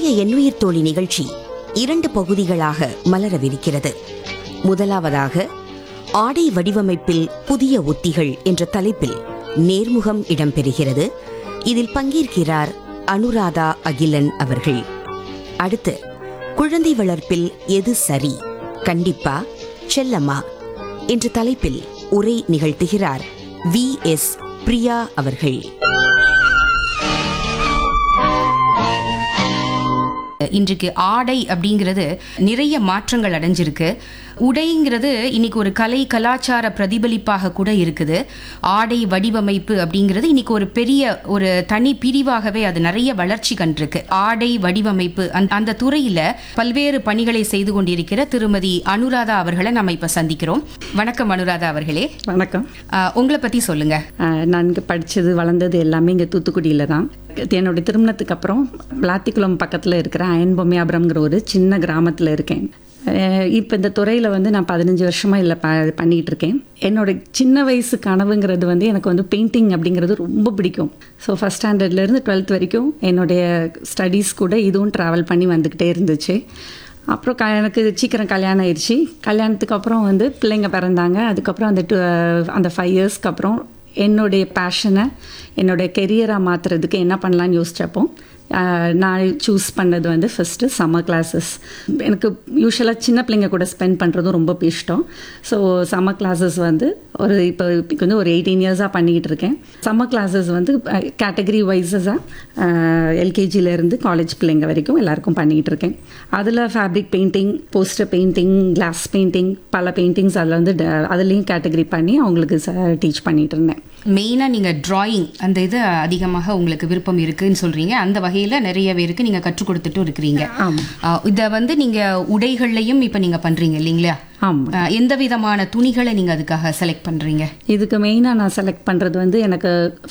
இன்றைய எண்ணுயிர் தோழி நிகழ்ச்சி இரண்டு பகுதிகளாக மலரவிருக்கிறது முதலாவதாக ஆடை வடிவமைப்பில் புதிய உத்திகள் என்ற தலைப்பில் நேர்முகம் இடம்பெறுகிறது இதில் பங்கேற்கிறார் அனுராதா அகிலன் அவர்கள் அடுத்து குழந்தை வளர்ப்பில் எது சரி கண்டிப்பா செல்லம்மா என்ற தலைப்பில் உரை நிகழ்த்துகிறார் வி எஸ் பிரியா அவர்கள் இன்றைக்கு ஆடை அப்படிங்கிறது நிறைய மாற்றங்கள் அடைஞ்சிருக்கு உடைங்கிறது இன்னைக்கு ஒரு கலை கலாச்சார பிரதிபலிப்பாக கூட இருக்குது ஆடை வடிவமைப்பு அப்படிங்கிறது இன்னைக்கு ஒரு பெரிய ஒரு தனி பிரிவாகவே அது நிறைய வளர்ச்சி கண்டிருக்கு ஆடை வடிவமைப்பு அந்த அந்த துறையில பல்வேறு பணிகளை செய்து கொண்டிருக்கிற திருமதி அனுராதா அவர்களை நம்ம இப்ப சந்திக்கிறோம் வணக்கம் அனுராதா அவர்களே வணக்கம் ஆஹ், உங்களை பத்தி சொல்லுங்க அஹ், நான் இங்கே படித்தது வளர்ந்தது எல்லாமே இங்கே தூத்துக்குடியில் தான் என்னுடைய திருமணத்துக்கு அப்புறம் விளாத்திக்குளம் பக்கத்தில் இருக்கிற அயன்பொம்மையாபுரம்ங்கிற ஒரு சின்ன கிராமத்தில் இருக்கேன் இப்போ இந்த துறையில் வந்து நான் பதினஞ்சு வருஷமாக இல்லை ப பண்ணிகிட்டு இருக்கேன் என்னோட சின்ன வயசு கனவுங்கிறது வந்து எனக்கு வந்து பெயிண்டிங் அப்படிங்கிறது ரொம்ப பிடிக்கும் ஸோ ஃபஸ்ட் ஸ்டாண்டர்ட்லேருந்து டுவெல்த் வரைக்கும் என்னுடைய ஸ்டடீஸ் கூட இதுவும் ட்ராவல் பண்ணி வந்துக்கிட்டே இருந்துச்சு அப்புறம் க எனக்கு சீக்கிரம் கல்யாணம் ஆயிடுச்சு கல்யாணத்துக்கு அப்புறம் வந்து பிள்ளைங்க பிறந்தாங்க அதுக்கப்புறம் அந்த டு- அந்த ஃபைவ் இயர்ஸ்க்கு அப்புறம் என்னுடைய பேஷனை என்னுடைய கெரியராக மாற்றுறதுக்கு என்ன பண்ணலான்னு யோசிச்சப்போ ஆஹ், நான் சூஸ் பண்ணது வந்து ஃபஸ்ட்டு சம்மர் கிளாஸஸ் எனக்கு யூஸ்வலாக சின்ன பிள்ளைங்க கூட ஸ்பெண்ட் பண்ணுறதும் ரொம்ப இஷ்டம் ஸோ சம்மர் கிளாஸஸ் வந்து ஒரு இப்போ இப்போ வந்து ஒரு எயிட்டீன் இயர்ஸாக பண்ணிக்கிட்டு இருக்கேன் சம்மர் கிளாஸஸ் வந்து கேட்டகரி வைஸஸாக எல்கேஜிலேருந்து காலேஜ் பிள்ளைங்க வரைக்கும் எல்லாருக்கும் பண்ணிக்கிட்டு இருக்கேன் அதில் fabric painting poster painting class painting பல பெயிண்டிங்ஸ் அதில் வந்து ட- அதுலேயும் கேட்டகரி பண்ணி அவங்களுக்கு டீச் பண்ணிகிட்டு இருந்தேன் மெயினாக நீங்கள் டிராயிங் அந்த இது அதிகமாக உங்களுக்கு விருப்பம் இருக்குன்னு சொல்கிறீங்க அந்த வகையில் நிறைய பேருக்கு நீங்கள் கற்றுக் கொடுத்துட்டும் இருக்கிறீங்க ஆமாம் இதை வந்து நீங்கள் உடைகள்லையும் இப்போ நீங்கள் பண்ணுறீங்க இல்லைங்களா ஆமாம் ஆ, எந்த விதமான துணிகளை நீங்கள் அதுக்காக செலக்ட் பண்ணுறீங்க இதுக்கு மெயினாக நான் செலக்ட் பண்ணுறது வந்து எனக்கு